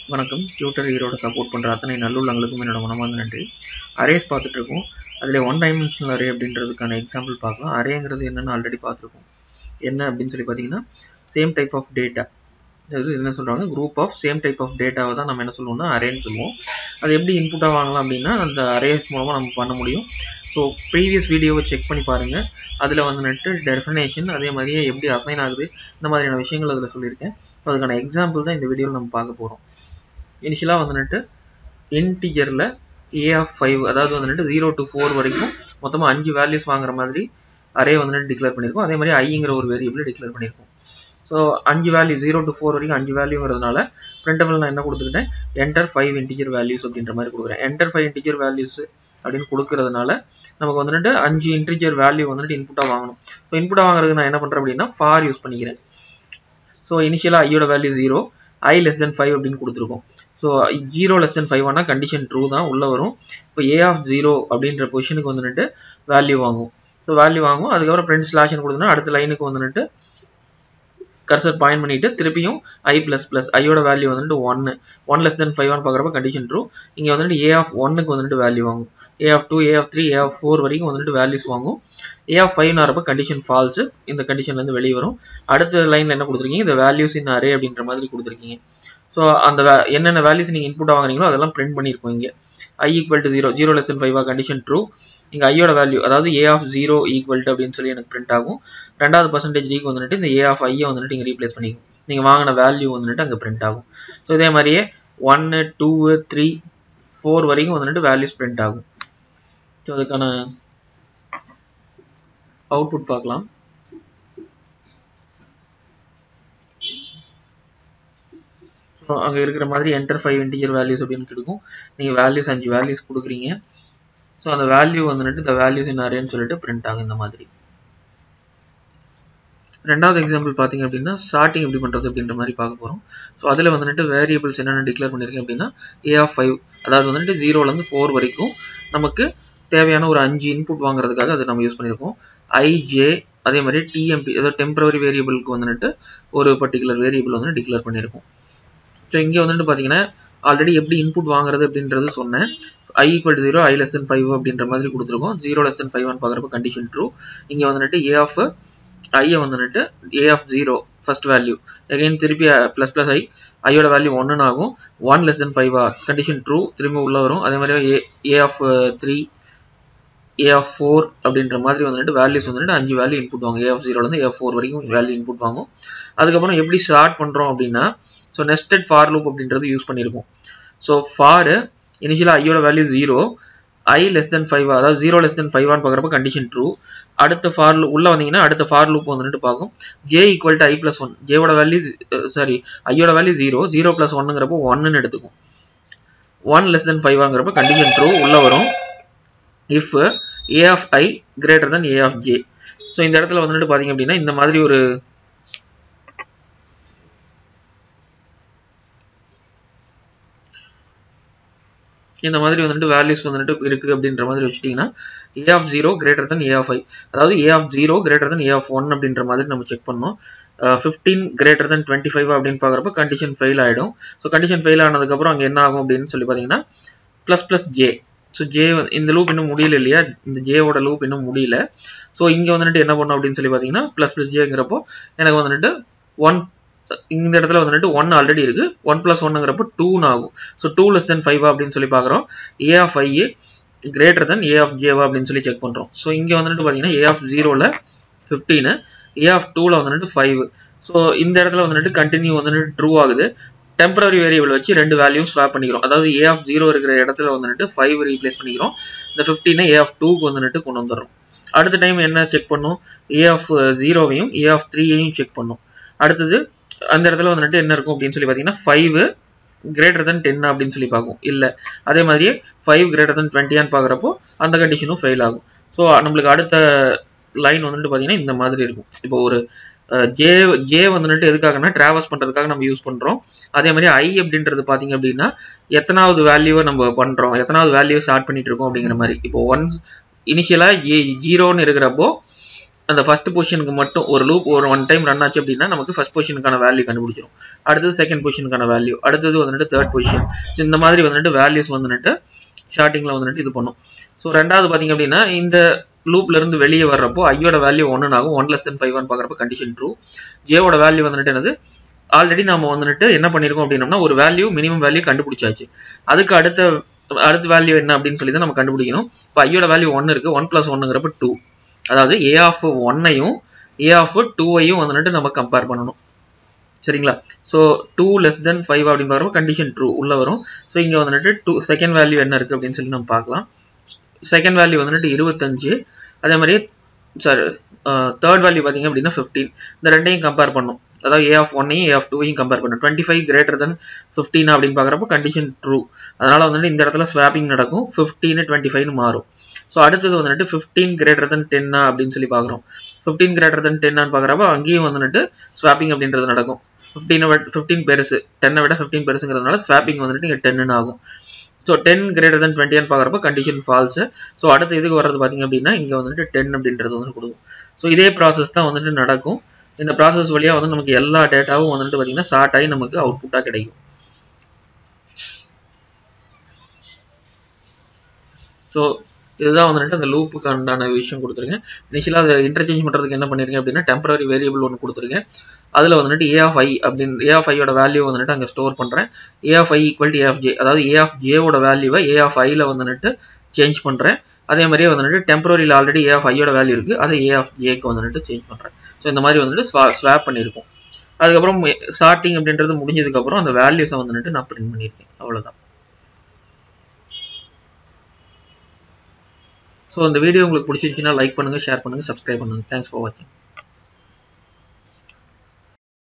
வணக்கம் tutor ஈரோட support பண்ணுற அத்தனை நல்லுள்ளங்களுக்கும் என்னோட மனமார்ந்த நன்றி அரேஸ் பார்த்துட்டு இருக்கோம் அதில் ஒன் டைமென்ஷனல் அரே அப்படின்றதுக்கான எக்ஸாம்பிள் பார்க்கலாம் அரேங்கிறது என்னென்னு ஆல்ரெடி பார்த்துருக்கோம் என்ன அப்படின்னு சொல்லி பார்த்தீங்கன்னா சேம் டைப் ஆஃப் டேட்டா அதாவது என்ன சொல்கிறாங்க group of same type of டேட்டாவை தான் நம்ம என்ன சொல்லுவோம்னா அரேன்னு சொல்லுவோம் அது எப்படி இன்புட்டாக வாங்கலாம் அப்படின்னா அந்த அரேஸ் மூலமாக நம்ம பண்ண முடியும் ஸோ ப்ரீவியஸ் வீடியோவை செக் பண்ணி பாருங்கள் அதில் வந்துட்டு டெஃபினேஷன் அதே மாதிரியே எப்படி அசைன் ஆகுது இந்த மாதிரியான விஷயங்கள் அதில் சொல்லியிருக்கேன் அதுக்கான எக்ஸாம்பிள் தான் இந்த வீடியோவில் நம்ம பார்க்க போகிறோம் இனிஷியலாக வந்துட்டு இன்டிஜரில் ஏ ஆஃப் ஃபைவ் அதாவது வந்துட்டு ஜீரோ டு ஃபோர் வரைக்கும் மொத்தமாக அஞ்சு வேல்யூஸ் வாங்குற மாதிரி அரே வந்துட்டு டிக்ளேர் பண்ணியிருக்கோம் அதே மாதிரி ஐங்கிற ஒரு வேரியபிள் டிக்ளேர் பண்ணியிருக்கோம் ஸோ அஞ்சு வேல்யூ ஜீரோ டு ஃபோர் வரைக்கும் அஞ்சு வேல்யூங்கிறதுனால பிரிண்டபிள் நான் என்ன கொடுத்துக்கிட்டேன் என்டர் ஃபைவ் இன்டிஜர் வேல்யூஸ் அப்படின்ற மாதிரி கொடுக்குறேன் என்டர் ஃபைவ் இன்டிஜர் வேல்யூஸ் அப்படின்னு கொடுக்கறதுனால நமக்கு வந்துட்டு அஞ்சு இன்டிஜர் வேல்யூ வந்துட்டு இன்புட்டாக வாங்கணும் ஸோ இன்புட்டாக வாங்குறதுக்கு நான் என்ன பண்ணுறேன் அப்படின்னா ஃபார் யூஸ் பண்ணிக்கிறேன் ஸோ இனிஷியலாக ஐயோட value zero I less than five அப்படின்னு கொடுத்துருக்கோம் so zero less than five ஆனால் கண்டிஷன் ட்ரூ தான் உள்ளே வரும் இப்போ ஏ ஆஃப் ஜீரோ அப்படின்ற பொசிஷனுக்கு வந்துட்டு வேல்யூ வாங்கும் ஸோ வேல்யூ வாங்கும் அதுக்கப்புறம் ஃப்ரெண்ட் ஸ்லாஷன் கொடுத்தோன்னா அடுத்த லைனுக்கு வந்துட்டு கர்சர் பாயிண்ட் பண்ணிட்டு திருப்பியும் ஐ பிளஸ் பிளஸ் ஐயோட வேல்யூ வந்துட்டு ஒன்னு one less than five one பார்க்குறப்ப கண்டிஷன் ட்ரூ இங்கே வந்துட்டு ஏ ஆஃப் ஒன்னுக்கு வந்துட்டு வேல்யூ வாங்கும் A of two A of three A of four வரைக்கும் வந்துட்டு வேல்யூஸ் வாங்கும் ஏ ஆஃப் ஃபைவ் வரப்ப கண்டிஷன் ஃபால்ஸ் இந்த கண்டிஷன்லேருந்து வெளியே வரும் அடுத்த லைனில் என்ன கொடுத்துருக்கீங்க இந்த வேல்யூஸ் இன் அரே அப்படின்ற மாதிரி கொடுத்துருக்கீங்க ஸோ அந்த என்னென்ன வேல்யூஸ் நீங்கள் இன்புட் வாங்குறீங்களோ அதெல்லாம் பிரிண்ட் பண்ணியிருக்கோம் இங்கே I equal to zero zero less than ஃபைவா கண்டிஷன் ட்ரூ இங்கே ஐயோட வேல்யூ அதாவது A of zero equal to அப்படின்னு சொல்லி எனக்கு பிரிண்ட் ஆகும் ரெண்டாவது பர்சன்டேஜ் டிக்கு வந்துட்டு இந்த ஏ ஆஃப் ஐயை வந்துட்டு இங்கே ரீப்ளேஸ் பண்ணிக்கும் நீங்கள் வாங்கின வேல்யூ வந்துட்டு அங்கே பிரிண்ட் ஆகும் ஸோ இதே மாதிரியே ஒன்று டூ த்ரீ ஃபோர் வரைக்கும் வந்துட்டு வேல்யூஸ் பிரிண்ட் ஆகும் ஸோ அதுக்கான அவுட்புட் பார்க்கலாம் ஸோ அங்கே இருக்கிற மாதிரி என்டர் ஃபைவ் இன்டிஜர் வேல்யூஸ் அப்படின்னு கிடைக்கும் நீங்கள் வேல்யூஸ் அஞ்சு வேல்யூஸ் கொடுக்குறீங்க ஸோ அந்த வேல்யூ வந்துட்டு இந்த வேல்யூஸ் என்ன அரேன்னு சொல்லிட்டு பிரிண்ட் ஆகும் இந்த மாதிரி ரெண்டாவது எக்ஸாம்பிள் பார்த்தீங்க அப்படின்னா ஸ்டார்டிங் எப்படி பண்ணுறது அப்படின்ற மாதிரி பார்க்க போகிறோம் ஸோ அதில் வந்துட்டு வேரியபிள்ஸ் என்னென்ன டிக்ளேர் பண்ணியிருக்கேன் அப்படின்னா ஏ ஆஃப் ஃபைவ் அதாவது வந்துட்டு ஜீரோலேருந்து ஃபோர் வரைக்கும் நமக்கு தேவையான ஒரு அஞ்சு இன்புட் வாங்குறதுக்காக அதை நம்ம யூஸ் பண்ணியிருக்கோம் ஐஜே அதே மாதிரி டிஎம்பி அதாவது டெம்பரவரி வேரியபிளுக்கு வந்துட்டு ஒரு பர்டிகுலர் வேரியபிள் வந்து டிக்ளேர் பண்ணியிருக்கோம் ஸோ இங்கே வந்துட்டு பார்த்தீங்கன்னா ஆல்ரெடி எப்படி இன்புட் வாங்குறது அப்படின்றது சொன்னேன் I equal to zero I less than five அப்படின்ற மாதிரி கொடுத்துருக்கோம் zero less than five one பார்க்குறப்ப கண்டிஷன் ட்ரூ இங்கே வந்துட்டு ஏ ஆஃப் ஐயை வந்துட்டு A of zero first value again திருப்பி ப்ளஸ் ப்ளஸ் ஐ ஐயோட வேல்யூ ஒன்றுன்னு ஆகும் ஒன் லெஸ் தென் ஃபைவா கண்டிஷன் ட்ரூ திரும்பி உள்ளே வரும் அதே மாதிரி ஏ ஏ of three A of four அப்படின்ற மாதிரி வந்துட்டு வேல்யூஸ் வந்துட்டு அஞ்சு வேல்யூ இன்புட் வாங்கும் ஏ ஆஃப் ஜீரோலேருந்து ஏ ஆஃப் ஃபோர் வரைக்கும் வேல்யூ இன்புட் வாங்கும் அதுக்கப்புறம் எப்படி ஸ்டார்ட் பண்ணுறோம் அப்படின்னா ஸோ நெஸ்டட் ஃபார் லூப் அப்படின்றது யூஸ் பண்ணியிருக்கோம் ஸோ ஃபார் இனிஷியலாக ஐயோட value zero I less than five அதாவது ஜீரோ லெஸ் தென் ஃபைவ் பார்க்குறப்ப கண்டிஷன் ட்ரூ அடுத்த ஃபார் லூப் உள்ள வந்தீங்கன்னா அடுத்த ஃபார் லூப் வந்துட்டு பார்க்கும் J equal to I plus one ஜேவோட வேல்யூ சாரி ஐயோட வேல்யூ ஜீரோ ஜீரோ பிளஸ் ஒன்னுங்கிறப்போ ஒன்னு எடுத்துக்கும் ஒன் லெஸ் தென் ஃபைவ் வாங்குறப்ப கண்டிஷன் ட்ரூ உள்ள வரும் if A of I greater than A of J so இந்த இடத்துல வந்துட்டு பார்த்தீங்க அப்படின்னா இந்த மாதிரி ஒரு இந்த மாதிரி வந்துட்டு வேல்யூஸ் வந்துட்டு இருக்கு அப்படின்ற மாதிரி வச்சுட்டிங்கன்னா A of zero greater than A of I அதாவது A of zero greater than A of one அப்படின்ற மாதிரி நம்ம செக் பண்ணோம் fifteen greater than twenty five அப்படின்னு பார்க்குறப்ப கண்டிஷன் ஃபெயில் ஆகிடும் ஸோ கண்டிஷன் ஃபெயில் ஆனதுக்கப்புறம் அங்கே என்ன ஆகும் அப்படின்னு சொல்லி பார்த்தீங்கன்னா plus plus J so J இந்த லூப் இன்னும் முடியல இல்லையா இந்த ஜேவோட லூப் இன்னும் முடியல ஸோ இங்கே வந்துட்டு என்ன பண்ணும் அப்படின்னு சொல்லி பார்த்தீங்கன்னா ப்ளஸ் ப்ளஸ் ஜேங்கிறப்போ எனக்கு வந்துட்டு ஒன் இந்த இடத்துல வந்துட்டு ஒன் ஆல்ரெடி இருக்கு ஒன் பிளஸ் ஒன்னுங்கிறப்ப டூன்னு ஆகும் so two less than five அப்படின்னு சொல்லி பார்க்குறோம் A of I greater than A of ஜேவா அப்படின்னு சொல்லி செக் பண்ணுறோம் ஸோ இங்கே வந்துட்டு பார்த்தீங்கன்னா ஏ ஆஃப் ஜீரோவில் ஃபிஃப்டீனு ஏ ஆஃப் டூவில் வந்துட்டு ஃபைவ் ஸோ இந்த இடத்துல வந்துட்டு கண்டினியூ வந்துட்டு ட்ரூ ஆகுது டெம்பரரி வேரியபிள் வச்சு ரெண்டு வேல்யூஸ் ஸ்வாப் பண்ணிக்கிறோம் அதாவது ஏ ஆஃப் ஜீரோ இருக்கிற இடத்துல வந்துட்டு ஃபைவ் ரீப்ளேஸ் பண்ணிக்கிறோம் இந்த ஃபிஃப்டீனை ஏ ஆஃப் டூக்கு வந்துட்டு கொண்டு வந்துடுறோம் அடுத்த டைம் என்ன செக் பண்ணும் ஏ ஆஃப் ஜீரோவையும் ஏ ஆஃப் த்ரீயையும் செக் பண்ணும் அடுத்தது அந்த இடத்துல வந்துட்டு என்ன இருக்கும் அப்படின்னு சொல்லி பார்த்தீங்கன்னா ஃபைவ் கிரேட்டர் தென் டென் அப்படின்னு சொல்லி பார்க்கும் இல்லை அதே மாதிரியே ஃபைவ் கிரேட்டர் தென் டுவெண்ட்டியான்னு பார்க்குறப்போ அந்த கண்டிஷனும் ஃபெயில் ஆகும் ஸோ நம்மளுக்கு அடுத்த லைன் வந்துட்டு பார்த்தீங்கன்னா இந்த மாதிரி இருக்கும் இப்போ ஒரு ஜே ஜே வந்துட்டு எதுக்காகனா டிராவல்ஸ் பண்ணுறதுக்காக நம்ம யூஸ் பண்ணுறோம் அதே மாதிரி ஐ அப்படின்றது பார்த்தீங்க அப்படின்னா எத்தனாவது வேல்யூவை நம்ம பண்ணுறோம் எத்தனாவது வேல்யூவை ஸ்டார்ட் பண்ணிட்டு இருக்கோம் அப்படிங்கிற மாதிரி இப்போ ஒன் இனிஷியலாக ஏ ஜீரோன்னு இருக்கிறப்போ அந்த ஃபர்ஸ்ட் பொசிஷனுக்கு மட்டும் ஒரு லூப் ஒரு ஒன் டைம் ரன் ஆச்சு அப்படின்னா நமக்கு ஃபர்ஸ்ட் பொசிஷனுக்கான வேல்யூ கண்டுபிடிச்சிடும் அடுத்தது செகண்ட் பொசிஷனுக்கான வேல்யூ அடுத்தது வந்துட்டு தேர்ட் பொசிஷன் இந்த மாதிரி வந்துட்டு வேல்யூஸ் வந்துட்டு ஷார்ட்டிங்கில் வந்துட்டு இது பண்ணும் ஸோ ரெண்டாவது பார்த்தீங்க அப்படின்னா இந்த லூப்ல இருந்து வெளியே வர்றப்போ ஐயோட வேல்யூ ஒன்னு ஆகும் one less than five one பார்க்குறப்ப கண்டிஷன் ட்ரூ ஜேவோட வேல்யூ வந்துட்டு என்னது ஆல்ரெடி நம்ம வந்துட்டு என்ன பண்ணியிருக்கோம் அப்படின்னம்னா ஒரு வேல்யூ மினிமம் வேல்யூ கண்டுபிடிச்சாச்சு அதுக்கு அடுத்த அடுத்த வேல்யூ என்ன அப்படின்னு சொல்லி தான் நம்ம கண்டுபிடிக்கணும் இப்போ ஐயோட வேல்யூ ஒன் இருக்கு ஒன் பிளஸ் ஒன்னுங்கிறப்ப டூ அதாவது ஏ ஆஃப் ஒன்னையும் ஏ ஆஃப் டூவையும் வந்துட்டு நம்ம கம்பேர் பண்ணணும் சரிங்களா so two less than five அப்படின்னு பார்க்குறப்ப கண்டிஷன் ட்ரூ உள்ள வரும் ஸோ இங்கே வந்துட்டு டூ செகண்ட் வேல்யூ என்ன இருக்குது அப்படின்னு சொல்லி நம்ம பார்க்கலாம் செகண்ட் வேல்யூ வந்துட்டு இருபத்தஞ்சு அதே மாதிரி சாரி தேர்ட் வேல்யூ பார்த்தீங்க அப்படின்னா ஃபிஃப்டீன் இந்த ரெண்டையும் கம்பேர் பண்ணும் அதாவது ஏ ஆஃப் ஒன்னையும் ஏ ஆஃப் டூவையும் கம்பேர் பண்ணும் twenty five greater than fifteen அப்படின்னு பார்க்குறப்போ கண்டிஷன் ட்ரூ அதனால வந்துட்டு இந்த இடத்துல ஸ்வாப்பிங் நடக்கும் ஃபிஃப்டீன் டுவெண்ட்டி ஃபைவ்னு மாறும் ஸோ அடுத்தது வந்துட்டு ஃபிஃப்டீன் கிரேட்டர் தென் டென்னா அப்படின்னு சொல்லி பார்க்குறோம் ஃபிஃப்டீன் கிரேட்டர் தென் டென்னு பார்க்குறப்ப அங்கேயும் வந்துட்டு ஸ்வாப்பிங் அப்படின்றது நடக்கும் ஃபிஃப்டீனை விட ஃபிஃப்டீன் பெருசு டென்னை விட ஃபிஃப்டீன் பெருசுங்கிறதுனால ஸ்வாப்பிங் வந்துட்டு இங்கே டென்னு ஆகும் ஸோ டென் கிரேட்டர் தென் டுவெண்ட்டின்னு பார்க்குறப்ப கண்டிஷன் ஃபால்ஸு ஸோ அடுத்த இதுக்கு வர்றது பார்த்தீங்க அப்படின்னா இங்கே வந்துட்டு டென் அப்படின்றது வந்து கொடுக்கும் ஸோ இதே ப்ராசஸ் தான் வந்துட்டு நடக்கும் இந்த ப்ராசஸ் வழியாக வந்து நமக்கு எல்லா டேட்டாவும் வந்துட்டு பார்த்தீங்கன்னா ஷார்ட் ஆகி நமக்கு அவுட்புட்டாக கிடைக்கும் ஸோ இதுதான் வந்துட்டு அந்த லூப்புக்கு உண்டான விஷயம் கொடுத்துருக்கேன் இனிஷியலாக அதை இன்டர்சேஞ்ச் பண்ணுறதுக்கு என்ன பண்ணியிருக்கேன் அப்படின்னா டெம்பரரி வேரியபிள் ஒன்று கொடுத்துருக்கேன் அதில் வந்துட்டு ஏ ஆஃப் ஐ அப்படின்னு ஏ ஆஃப் ஐயோட வேல்யூ வந்துட்டு அங்கே ஸ்டோர் பண்ணுறேன் A of I equal to A of J அதாவது ஏ ஆஃப் ஜேவோட வேல்யூவை ஏ ஆஃப் ஐயில் வந்துட்டு சேஞ்ச் பண்ணுறேன் அதே மாதிரியே வந்துட்டு டெம்பரரியில் ஆல்ரெடி ஏ ஆஃப் ஐயோட வேல்யூ இருக்குது அதை ஏ ஆஃப் ஜேக்கு வந்துட்டு சேஞ்ச் பண்ணுறேன் ஸோ இந்த மாதிரி வந்துட்டு ஸ்வா ஸ்வாப் பண்ணியிருக்கோம் அதுக்கப்புறம் ஷார்ட்டிங் அப்படின்றது முடிஞ்சதுக்கப்புறம் அந்த வேல்யூஸை வந்துட்டு நான் பிரிண்ட் பண்ணியிருக்கேன் அவ்வளோதான் ஸோ இந்த வீடியோ உங்களுக்கு பிடிச்சிருந்துச்சுன்னா லைக் பண்ணுங்கள் ஷேர் பண்ணுங்கள் சப்ஸ்கிரைப் பண்ணுங்கள் தேங்க்ஸ் ஃபார் வாட்சிங்